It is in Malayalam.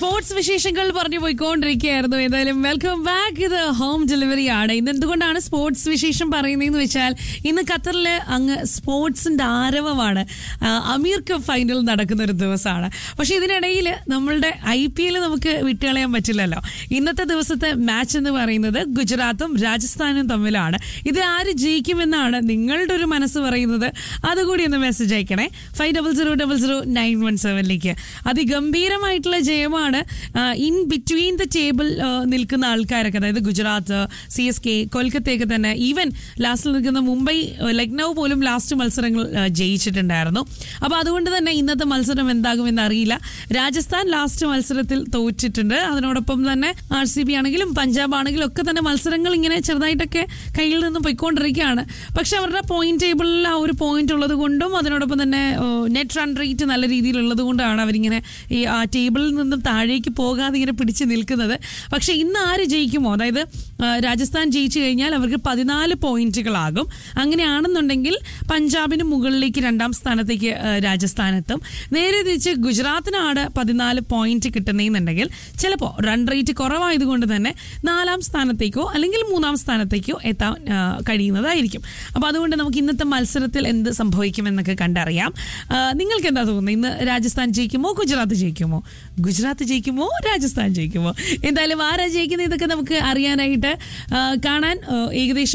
സ്പോർട്സ് വിശേഷങ്ങൾ പറഞ്ഞു പോയിക്കൊണ്ടിരിക്കുകയായിരുന്നു ഏതായാലും വെൽക്കം ബാക്ക് ഇത് ഹോം ഡെലിവറി ആണ് ഇന്ന് എന്തുകൊണ്ടാണ് സ്പോർട്സ് വിശേഷം പറയുന്നതെന്ന് വെച്ചാൽ ഇന്ന് ഖത്തറില് അങ്ങ് സ്പോർട്സിന്റെ ആരവമാണ് ആ, അമീർ കപ്പ് ഫൈനൽ നടക്കുന്ന ഒരു ദിവസമാണ് പക്ഷെ ഇതിനിടയിൽ നമ്മളുടെ ഐ പി എൽ നമുക്ക് വിട്ടുകളയാൻ പറ്റില്ലല്ലോ ഇന്നത്തെ ദിവസത്തെ മാച്ച് എന്ന് പറയുന്നത് ഗുജറാത്തും രാജസ്ഥാനും തമ്മിലാണ് ഇത് ആര് ജയിക്കുമെന്നാണ് നിങ്ങളുടെ ഒരു മനസ്സ് പറയുന്നത് അതുകൂടി ഒന്ന് മെസ്സേജ് അയക്കണേ five double zero double zero nine one സെവനിലേക്ക് അതിഗംഭീരമായിട്ടുള്ള ജയമാണ് ഇൻ ബിറ്റ്വീൻ ദ ടേബിൾ നിൽക്കുന്ന ആൾക്കാരൊക്കെ അതായത് ഗുജറാത്ത് സി എസ് കെ കൊൽക്കത്തയൊക്കെ തന്നെ ഈവൻ ലാസ്റ്റിൽ നിൽക്കുന്ന മുംബൈ ഏഹ്, ലക്നൗ പോലും ലാസ്റ്റ് മത്സരങ്ങൾ ഏഹ്, ജയിച്ചിട്ടുണ്ടായിരുന്നു അപ്പോൾ അതുകൊണ്ട് തന്നെ ഇന്നത്തെ മത്സരം എന്താകുമെന്ന് അറിയില്ല രാജസ്ഥാൻ ലാസ്റ്റ് മത്സരത്തിൽ തോറ്റിട്ടുണ്ട് അതിനോടൊപ്പം തന്നെ ആർ സി ബി ആണെങ്കിലും പഞ്ചാബ് ആണെങ്കിലും ഒക്കെ തന്നെ മത്സരങ്ങൾ ഇങ്ങനെ ചെറുതായിട്ടൊക്കെ കയ്യിൽ നിന്ന് പോയിക്കൊണ്ടിരിക്കുകയാണ് പക്ഷെ അവരുടെ പോയിന്റ് ടേബിളിൽ ആ ഒരു പോയിന്റ് ഉള്ളത് കൊണ്ടും അതിനോടൊപ്പം തന്നെ നെറ്റ് റൺ റേറ്റ് നല്ല രീതിയിലുള്ളത് കൊണ്ടാണ് അവരിങ്ങനെ ഈ ആ ടേബിളിൽ നിന്നും താഴേക്ക് പോകാതെ ഇങ്ങനെ പിടിച്ച് നിൽക്കുന്നത് പക്ഷെ ഇന്ന് ആര് ജയിക്കുമോ അതായത് ആ, രാജസ്ഥാൻ ജയിച്ചു കഴിഞ്ഞാൽ അവർക്ക് പതിനാല് പോയിന്റുകളാകും അങ്ങനെയാണെന്നുണ്ടെങ്കിൽ പഞ്ചാബിന് മുകളിലേക്ക് രണ്ടാം സ്ഥാനത്തേക്ക് ആ, രാജസ്ഥാൻ എത്തും നേരെ തിരിച്ച് ഗുജറാത്തിനാണ് പതിനാല് പോയിന്റ് കിട്ടുന്നതെന്നുണ്ടെങ്കിൽ ചിലപ്പോൾ റൺ റേറ്റ് കുറവായതുകൊണ്ട് തന്നെ നാലാം സ്ഥാനത്തേക്കോ അല്ലെങ്കിൽ മൂന്നാം സ്ഥാനത്തേക്കോ എത്താൻ ആ, കഴിയുന്നതായിരിക്കും അപ്പോൾ അതുകൊണ്ട് നമുക്ക് ഇന്നത്തെ മത്സരത്തിൽ എന്ത് സംഭവിക്കുമെന്നൊക്കെ കണ്ടറിയാം ആ, നിങ്ങൾക്ക് എന്താ തോന്നുന്നത് ഇന്ന് രാജസ്ഥാൻ ജയിക്കുമോ ഗുജറാത്ത് ജയിക്കുമോ ഗുജറാത്ത് ജയിക്കുമോ രാജസ്ഥാൻ ജയിക്കുമോ എന്തായാലും ആരാ ജയിക്കുന്നത് ഇതൊക്കെ നമുക്ക് അറിയാനായിട്ട് ആ, കാണാൻ ആ, ഏകദേശം